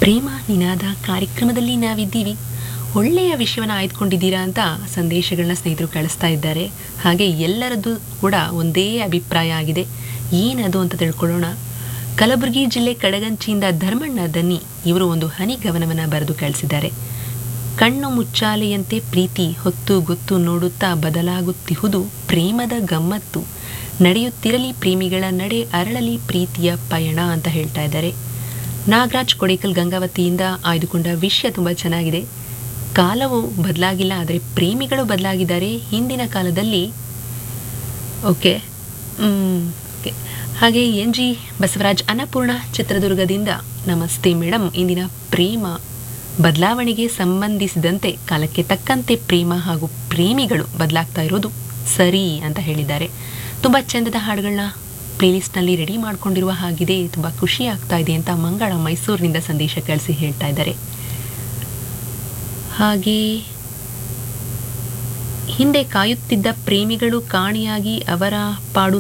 ಪ್ರೇಮ ನಿನಾದ ಕಾರ್ಯಕ್ರಮದಲ್ಲಿ ನಾವಿದ್ದೀವಿ ಒಳ್ಳೆಯ ವಿಷಯವನ್ನು ಆಯ್ದುಕೊಂಡಿದ್ದೀರಾ ಅಂತ ಸಂದೇಶಗಳನ್ನ ಸ್ನೇಹಿತರು ಕಳಿಸ್ತಾ ಇದ್ದಾರೆ ಹಾಗೆ ಎಲ್ಲರದ್ದು ಕೂಡ ಒಂದೇ ಅಭಿಪ್ರಾಯ ಆಗಿದೆ ಏನದು ಅಂತ ತಿಳ್ಕೊಳ್ಳೋಣ ಕಲಬುರಗಿ ಜಿಲ್ಲೆ ಕಡಗಂಚಿಯಿಂದ ಧರ್ಮಣ್ಣ ದನ್ನಿ ಇವರು ಒಂದು ಹನಿ ಗಮನವನ್ನು ಬರೆದು ಕಳಿಸಿದ್ದಾರೆ ಕಣ್ಣು ಮುಚ್ಚಾಲೆಯಂತೆ ಪ್ರೀತಿ ಹೊತ್ತು ಗೊತ್ತು ನೋಡುತ್ತಾ ಬದಲಾಗುತ್ತಿಹುದು ಪ್ರೇಮದ ಗಮ್ಮತ್ತು ನಡೆಯುತ್ತಿರಲಿ ಪ್ರೇಮಿಗಳ ನಡೆ ಅರಳಲಿ ಪ್ರೀತಿಯ ಪಯಣ ಅಂತ ಹೇಳ್ತಾ ಇದ್ದಾರೆ ನಾಗರಾಜ್ ಕೊಡೇಕಲ್ ಗಂಗಾವತಿಯಿಂದ ಆಯ್ದುಕೊಂಡ ವಿಷಯ ತುಂಬ ಚೆನ್ನಾಗಿದೆ ಕಾಲವು ಬದಲಾಗಿಲ್ಲ ಆದರೆ ಪ್ರೇಮಿಗಳು ಬದಲಾಗಿದ್ದಾರೆ ಹಿಂದಿನ ಕಾಲದಲ್ಲಿ ಓಕೆ ಮ್, ಓಕೆ ಹಾಗೆ ಎನ್ ಜಿ ಬಸವರಾಜ್ ಅನ್ನಪೂರ್ಣ ಚಿತ್ರದುರ್ಗದಿಂದ ನಮಸ್ತೆ ಮೇಡಮ್ ಇಂದಿನ ಪ್ರೇಮ ಬದಲಾವಣೆಗೆ ಸಂಬಂಧಿಸಿದಂತೆ ಕಾಲಕ್ಕೆ ತಕ್ಕಂತೆ ಪ್ರೇಮ ಹಾಗೂ ಪ್ರೇಮಿಗಳು ಬದಲಾಗ್ತಾ ಇರೋದು ಸರಿ ಅಂತ ಹೇಳಿದ್ದಾರೆ ತುಂಬ ಚಂದದ ಹಾಡುಗಳನ್ನ ಪ್ಲೇಲಿಸ್ಟ್ನಲ್ಲಿ ರೆಡಿ ಮಾಡ್ಕೊಂಡಿರುವ ಹಾಗಿದೆ ತುಂಬ ಖುಷಿ ಆಗ್ತಾ ಇದೆ ಅಂತ ಮಂಗಳ ಮೈಸೂರಿನಿಂದ ಸಂದೇಶ ಕಳಿಸಿ ಹೇಳ್ತಾ ಇದ್ದಾರೆ ಹಾಗೆ ಹಿಂದೆ ಕಾಯುತ್ತಿದ್ದ ಪ್ರೇಮಿಗಳು ಕಾಣಿಯಾಗಿ ಅವರ ಪಾಡು